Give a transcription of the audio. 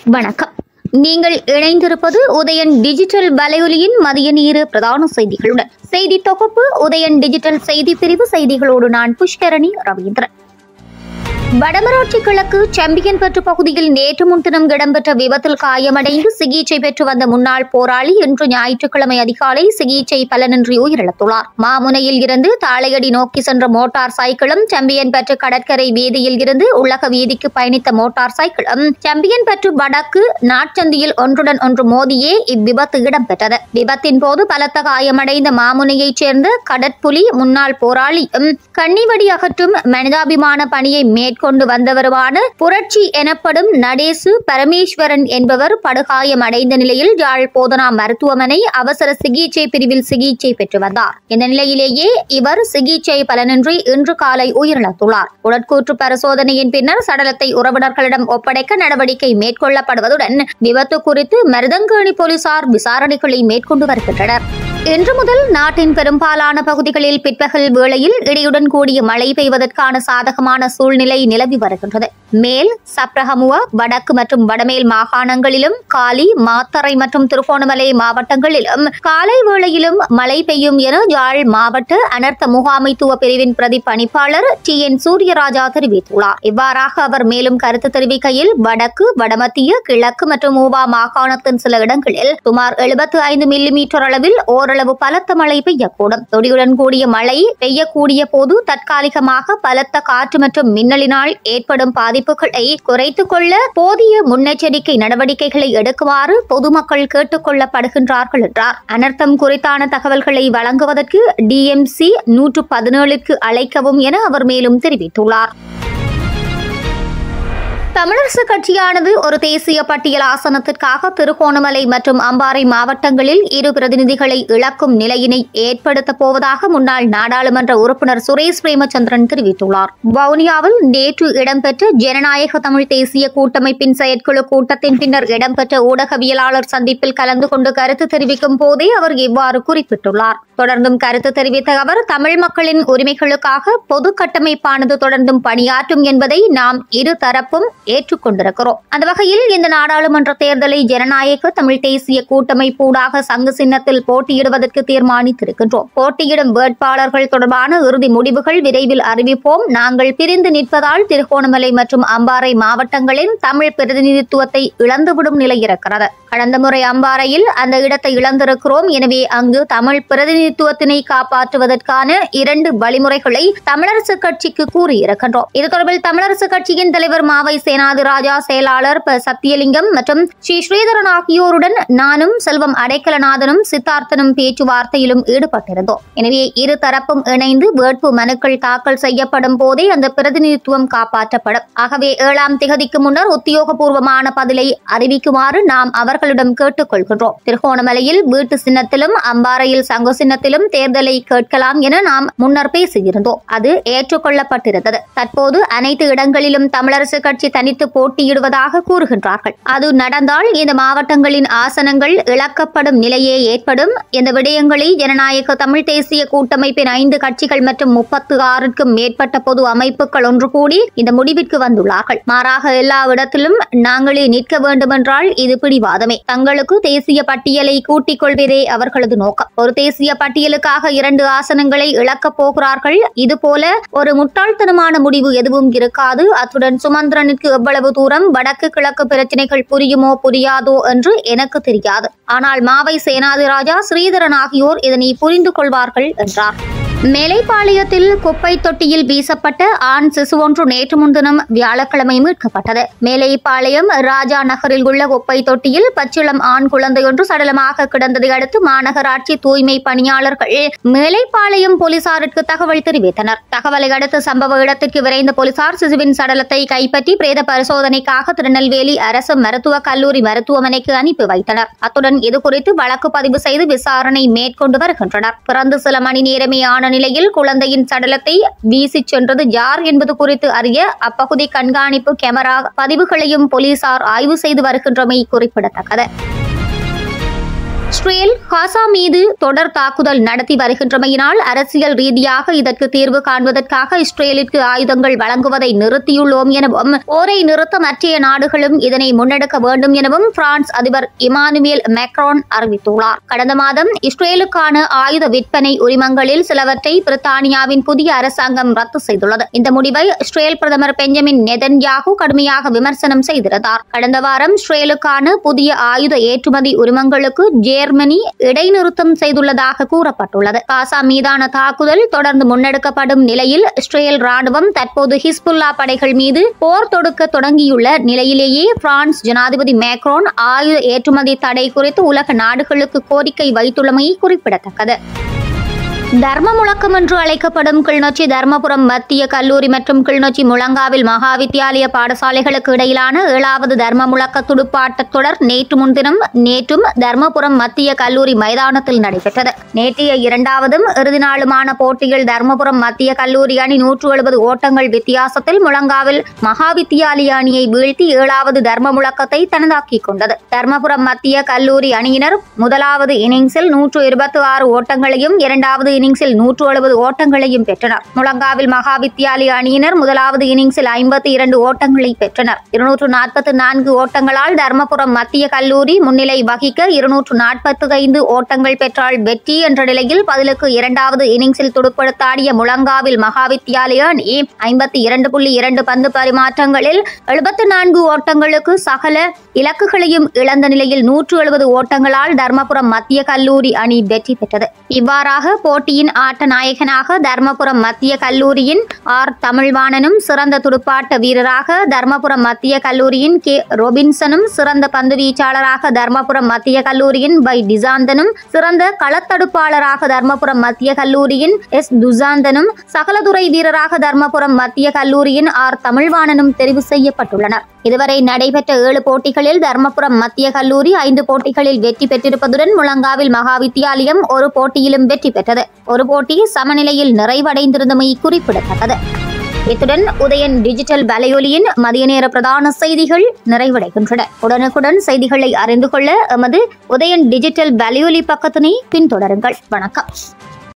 வணக்கம் நீங்கள் இணைந்திருப்பது உதயன் டிஜிட்டல் வலையொலியின் மதிய நேர பிரதான செய்திகளுடன் செய்தி தொகுப்பு உதயன் டிஜிட்டல் செய்தி பிரிவு செய்திகளோடு நான் புஷ்கரணி ரவீந்திரன் வடமராட்சி கிழக்கு சாம்பியன் பெற்று பகுதியில் நேற்று முன்தினம் இடம்பெற்ற விபத்தில் காயமடைந்து சிகிச்சை பெற்று வந்த முன்னாள் போராளி இன்று ஞாயிற்றுக்கிழமை அதிகாலை சிகிச்சை பலனின்றி உயிரிழந்துள்ளார் மாமுனையில் இருந்து தாளையடி நோக்கி சென்ற மோட்டார் சைக்கிளும் சாம்பியன் பெற்று கடற்கரை வீதியில் இருந்து உலக வீதிக்கு பயணித்த மோட்டார் சைக்கிளும் சாம்பியன் பெற்று வடக்கு நாட்சந்தியில் ஒன்றுடன் ஒன்று மோதியே இவ்விபத்து இடம்பெற்றது விபத்தின் போது பலத்த காயமடைந்த மாமுனையைச் சேர்ந்த கடற்புலி முன்னாள் போராளியும் கன்னிவடி அகற்றும் மனிதாபிமான பணியை மேற்கொண்டு வந்தவருமான புரட்சி எனப்படும் நடேசு பரமேஸ்வரன் என்பவர் படுகாயம் அடைந்த நிலையில் யாழ் போதனா மருத்துவமனை அவசர சிகிச்சை பிரிவில் சிகிச்சை பெற்று வந்தார் இந்த நிலையிலேயே இவர் சிகிச்சை பலனின்றி இன்று காலை உயிரிழந்துள்ளார் உடற்கூற்று பரிசோதனையின் பின்னர் சடலத்தை உறவினர்களிடம் ஒப்படைக்க நடவடிக்கை மேற்கொள்ளப்படுவதுடன் விபத்து குறித்து மருதங்கேணி போலீசார் விசாரணைகளை மேற்கொண்டு வருகின்றனர் இன்று முதல் நாட்டின் பெரும்பாலான பகுதிகளில் பிற்பகல் வேளையில் இடியுடன் கூடிய மழை பெய்வதற்கான சாதகமான சூழ்நிலை நிலவி வருகின்றது மேல் சப்ரஹமுவ வடக்கு மற்றும் வடமேல் மாகாணங்களிலும் காலி மாத்தறை மற்றும் திருகோணமலை மாவட்டங்களிலும் காலை வேளையிலும் மழை பெய்யும் என யாழ் மாவட்ட அனர்த்த முகாமைத்துவ பிரிவின் பிரதி பணிப்பாளர் டி என் சூரியராஜா தெரிவித்துள்ளார் இவ்வாறாக அவர் மேலும் கருத்து தெரிவிக்கையில் வடக்கு வடமத்திய கிழக்கு மற்றும் ஊவா மாகாணத்தின் சில இடங்களில் சுமார் எழுபத்து ஐந்து மில்லிமீட்டர் அளவில் ஓரளவு பலத்த மழை பெய்யக்கூடும் தொடியுடன் கூடிய மழை பெய்யக்கூடிய போது தற்காலிகமாக பலத்த காற்று மற்றும் மின்னலினால் ஏற்படும் பாதிப்புகளை குறைத்துக் கொள்ள போதிய முன்னெச்சரிக்கை நடவடிக்கைகளை எடுக்குமாறு பொதுமக்கள் கேட்டுக் கொள்ளப்படுகின்றார்கள் என்றார் அனர்த்தம் குறித்தான தகவல்களை வழங்குவதற்கு டிஎம்சி நூற்று பதினேழுக்கு அழைக்கவும் என அவர் மேலும் தெரிவித்துள்ளார் தமிழரசு கட்சியானது ஒரு தேசிய பட்டியல் ஆசனத்திற்காக திருகோணமலை மற்றும் அம்பாறை மாவட்டங்களில் இரு பிரதிநிதிகளை இழக்கும் நிலையினை ஏற்படுத்தப் போவதாக முன்னாள் நாடாளுமன்ற உறுப்பினர் சுரேஷ் பிரேமச்சந்திரன் தெரிவித்துள்ளார் வவுனியாவில் நேற்று இடம்பெற்ற ஜனநாயக தமிழ் தேசிய கூட்டமைப்பின் செயற்குழு கூட்டத்தின் பின்னர் இடம்பெற்ற ஊடகவியலாளர் சந்திப்பில் கலந்து கொண்டு கருத்து தெரிவிக்கும் போதே அவர் இவ்வாறு குறிப்பிட்டுள்ளார் தொடர்ந்தும் கருத்து தெரிவித்த அவர் தமிழ் மக்களின் உரிமைகளுக்காக பொது கட்டமைப்பானது தொடர்ந்தும் பணியாற்றும் என்பதை நாம் இரு தரப்பும் ஏற்றுக்கொண்டிருக்கிறோம் அந்த வகையில் இந்த நாடாளுமன்ற தேர்தலை ஜனநாயக தமிழ் தேசிய கூட்டமைப்பூடாக சங்கு சின்னத்தில் போட்டியிடுவதற்கு தீர்மானித்திருக்கின்றோம் போட்டியிடும் வேட்பாளர்கள் தொடர்பான இறுதி முடிவுகள் விரைவில் அறிவிப்போம் நாங்கள் பிரிந்து நிற்பதால் திருகோணமலை மற்றும் அம்பாறை மாவட்டங்களின் தமிழ் பிரதிநிதித்துவத்தை இழந்துவிடும் நிலை இருக்கிறது கடந்த முறை அம்பாறையில் அந்த இடத்தை இழந்திருக்கிறோம் எனவே அங்கு தமிழ் பிரதிநிதித்துவத்தினை காப்பாற்றுவதற்கான இரண்டு வழிமுறைகளை தமிழரசு கட்சிக்கு கூறியிருக்கின்றோம் இது தொடர்பில் தமிழரசு கட்சியின் தலைவர் மாவை சேனாதி ராஜா செயலாளர் ப சத்தியலிங்கம் மற்றும் ஸ்ரீ ஸ்ரீதரன் ஆகியோருடன் நானும் செல்வம் அடைக்கலநாதனும் சித்தார்த்தனும் பேச்சுவார்த்தையிலும் ஈடுபட்டிருந்தோம் எனவே இரு தரப்பும் இணைந்து வேட்பு மனுக்கள் தாக்கல் செய்யப்படும் போதே அந்த பிரதிநிதித்துவம் காப்பாற்றப்படும் ஆகவே ஏழாம் திகதிக்கு முன்னர் உத்தியோகபூர்வமான பதிலை அறிவிக்குமாறு நாம் அவர்களிடம் கேட்டுக் கொள்கின்றோம் திருகோணமலையில் வீட்டு சின்னத்திலும் அம்பாறையில் சங்கு சின்னத்திலும் தேர்தலை கேட்கலாம் என நாம் முன்னர் பேசியிருந்தோம் அது ஏற்றுக்கொள்ளப்பட்டிருந்தது தற்போது அனைத்து இடங்களிலும் தமிழரசு கட்சி தனித்து போட்டியிடுவதாக கூறுகின்றார்கள் அது நடந்தால் இந்த மாவட்டங்களின் ஆசனங்கள் இழக்கப்படும் நிலையே ஏற்படும் இந்த விடயங்களை ஜனநாயக தமிழ் தேசிய கூட்டமைப்பின் ஐந்து கட்சிகள் மற்றும் முப்பத்து ஆறுக்கும் மேற்பட்ட பொது அமைப்புகள் ஒன்று கூடி இந்த முடிவிற்கு வந்துள்ளார்கள் மாறாக எல்லா இடத்திலும் நாங்களே நிற்க வேண்டுமென்றால் இது பிடிவாதமே தங்களுக்கு தேசிய பட்டியலை கூட்டிக் கொள்வதே அவர்களது நோக்கம் ஒரு தேசிய பட்டியலுக்காக இரண்டு ஆசனங்களை இழக்கப் போகிறார்கள் இதுபோல ஒரு முட்டாள்தனமான முடிவு எதுவும் இருக்காது அத்துடன் சுமந்திரனுக்கு எவ்வளவு தூரம் வடக்கு கிழக்கு பிரச்சனைகள் புரியுமோ புரியாதோ என்று எனக்கு தெரியாது ஆனால் மாவை சேனாதிராஜா ஸ்ரீதரன் ஆகியோர் இதனை புரிந்து கொள்வார்கள் என்றார் மேலைப்பாளையத்தில் குப்பை தொட்டியில் வீசப்பட்ட ஆண் சிசு ஒன்று நேற்று முன்தினம் வியாழக்கிழமை மீட்கப்பட்டது மேலைப்பாளையம் ராஜா நகரில் உள்ள குப்பை தொட்டியில் பச்சிளம் ஆண் குழந்தை ஒன்று சடலமாக கிடந்ததை அடுத்து மாநகராட்சி தூய்மை பணியாளர்கள் மேலைப்பாளையம் போலீசாருக்கு தகவல் தெரிவித்தனர் தகவலை அடுத்து சம்பவ இடத்திற்கு விரைந்த போலீசார் சிசுவின் சடலத்தை கைப்பற்றி பிரேத பரிசோதனைக்காக திருநெல்வேலி அரசு மருத்துவக் கல்லூரி மருத்துவமனைக்கு அனுப்பி வைத்தனர் அத்துடன் இதுகுறித்து வழக்கு பதிவு செய்து விசாரணை மேற்கொண்டு வருகின்றனர் பிறந்து சில மணி நேரமே ஆன நிலையில் குழந்தையின் சடலத்தை வீசிச் சென்றது யார் என்பது குறித்து அறிய அப்பகுதி கண்காணிப்பு கேமரா பதிவுகளையும் போலீசார் ஆய்வு செய்து வருகின்றமை குறிப்பிடத்தக்கது இஸ்ரேல் காசா மீது தொடர் தாக்குதல் நடத்தி வருகின்றமையினால் அரசியல் ரீதியாக இதற்கு தீர்வு காண்பதற்காக இஸ்ரேலிற்கு ஆயுதங்கள் வழங்குவதை நிறுத்தியுள்ளோம் எனவும் போரை நிறுத்த மற்ற நாடுகளும் இதனை முன்னெடுக்க வேண்டும் எனவும் பிரான்ஸ் அதிபர் இமானுவேல் மேக்ரான் அறிவித்துள்ளார் கடந்த மாதம் இஸ்ரேலுக்கான ஆயுத விற்பனை உரிமங்களில் சிலவற்றை பிரித்தானியாவின் புதிய அரசாங்கம் ரத்து செய்துள்ளது இந்த முடிவை இஸ்ரேல் பிரதமர் பெஞ்சமின் நெதன்யாகு கடுமையாக விமர்சனம் செய்திருந்தார் கடந்த வாரம் இஸ்ரேலுக்கான புதிய ஆயுத ஏற்றுமதி உரிமங்களுக்கு ஜேர்மனி இடைநிறுத்தம் செய்துள்ளதாக கூறப்பட்டுள்ளது காசா மீதான தாக்குதல் தொடர்ந்து முன்னெடுக்கப்படும் நிலையில் இஸ்ரேல் ராணுவம் தற்போது ஹிஸ்புல்லா படைகள் மீது போர் தொடுக்க தொடங்கியுள்ள நிலையிலேயே பிரான்ஸ் ஜனாதிபதி மேக்ரோன் ஆயுத ஏற்றுமதி தடை குறித்து உலக நாடுகளுக்கு கோரிக்கை வைத்துள்ளமை குறிப்பிடத்தக்கது தர்ம முழக்கம் என்று அழைக்கப்படும் கிளிநொச்சி தர்மபுரம் மத்திய கல்லூரி மற்றும் கிளிநொச்சி முழங்காவில் மகா வித்தியாலய பாடசாலைகளுக்கு இடையிலான ஏழாவது தர்ம முழக்க துடுப்பாட்ட தொடர் நேற்று முன்தினம் நேற்றும் தர்மபுரம் மத்திய கல்லூரி மைதானத்தில் நடைபெற்றது நேற்றைய இரண்டாவதும் இறுதி நாளுமான போட்டியில் தர்மபுரம் மத்திய கல்லூரி அணி நூற்று எழுபது ஓட்டங்கள் வித்தியாசத்தில் முழங்காவில் மகா வித்தியாலய அணியை வீழ்த்தி ஏழாவது தர்ம முழக்கத்தை தனதாக்கிக் கொண்டது தர்மபுரம் மத்திய கல்லூரி அணியினர் முதலாவது இன்னிங்ஸில் நூற்று இருபத்தி ஆறு ஓட்டங்களையும் இரண்டாவது இன்னிங்ஸில் நூற்று எழுபது ஓட்டங்களையும் பெற்றனர் முழங்காவில் மகா வித்தியாலய அணியினர் முதலாவது இன்னிங்ஸில் ஐம்பத்தி இரண்டு ஓட்டங்களை பெற்றனர் இருநூற்று நாற்பத்தி நான்கு ஓட்டங்களால் தர்மபுரம் மத்திய கல்லூரி முன்னிலை வகிக்க இருநூற்று நாற்பத்தி ஐந்து ஓட்டங்கள் பெற்றால் வெற்றி என்ற நிலையில் பதிலுக்கு இரண்டாவது இன்னிங்ஸில் துடுப்படுத்தாடிய முழங்காவில் மகா வித்தியாலய அணி ஐம்பத்தி இரண்டு புள்ளி இரண்டு பந்து பரிமாற்றங்களில் எழுபத்தி நான்கு ஓட்டங்களுக்கு சகல இலக்குகளையும் இழந்த நிலையில் நூற்று எழுபது ஓட்டங்களால் தர்மபுரம் மத்திய கல்லூரி அணி வெற்றி பெற்றது இவ்வாறாக போட்டியின் ஆட்ட நாயகனாக தர்மபுரம் மத்திய கல்லூரியின் ஆர் தமிழ்வாணனும் சிறந்த துடுப்பாட்ட வீரராக தர்மபுரம் மத்திய கல்லூரியின் கே ரொபின்சனும் சிறந்த பந்து வீச்சாளராக தர்மபுரம் மத்திய கல்லூரியின் பை டிசாந்தனும் சிறந்த களத்தடுப்பாளராக தர்மபுரம் மத்திய கல்லூரியின் எஸ் துசாந்தனும் சகலதுறை வீரராக தர்மபுரம் மத்திய கல்லூரியின் ஆர் தமிழ்வாணனும் தெரிவு செய்யப்பட்டுள்ளனர் இதுவரை நடைபெற்ற ஏழு போட்டிகளில் தர்மபுரம் மத்திய கல்லூரி ஐந்து போட்டிகளில் வெற்றி பெற்றிருப்பதுடன் முழங்காவில் மகா வித்தியாலயம் ஒரு போட்டியிலும் வெற்றி பெற்றது ஒரு போட்டி சமநிலையில் நிறைவடைந்திருந்தமை குறிப்பிடத்தக்கது இத்துடன் உதயன் டிஜிட்டல் வலையொலியின் மதிய நேர பிரதான செய்திகள் நிறைவடைகின்றன உடனுக்குடன் செய்திகளை அறிந்து கொள்ள எமது உதயன் டிஜிட்டல் வலையொலி பக்கத்தினை பின்தொடருங்கள் வணக்கம்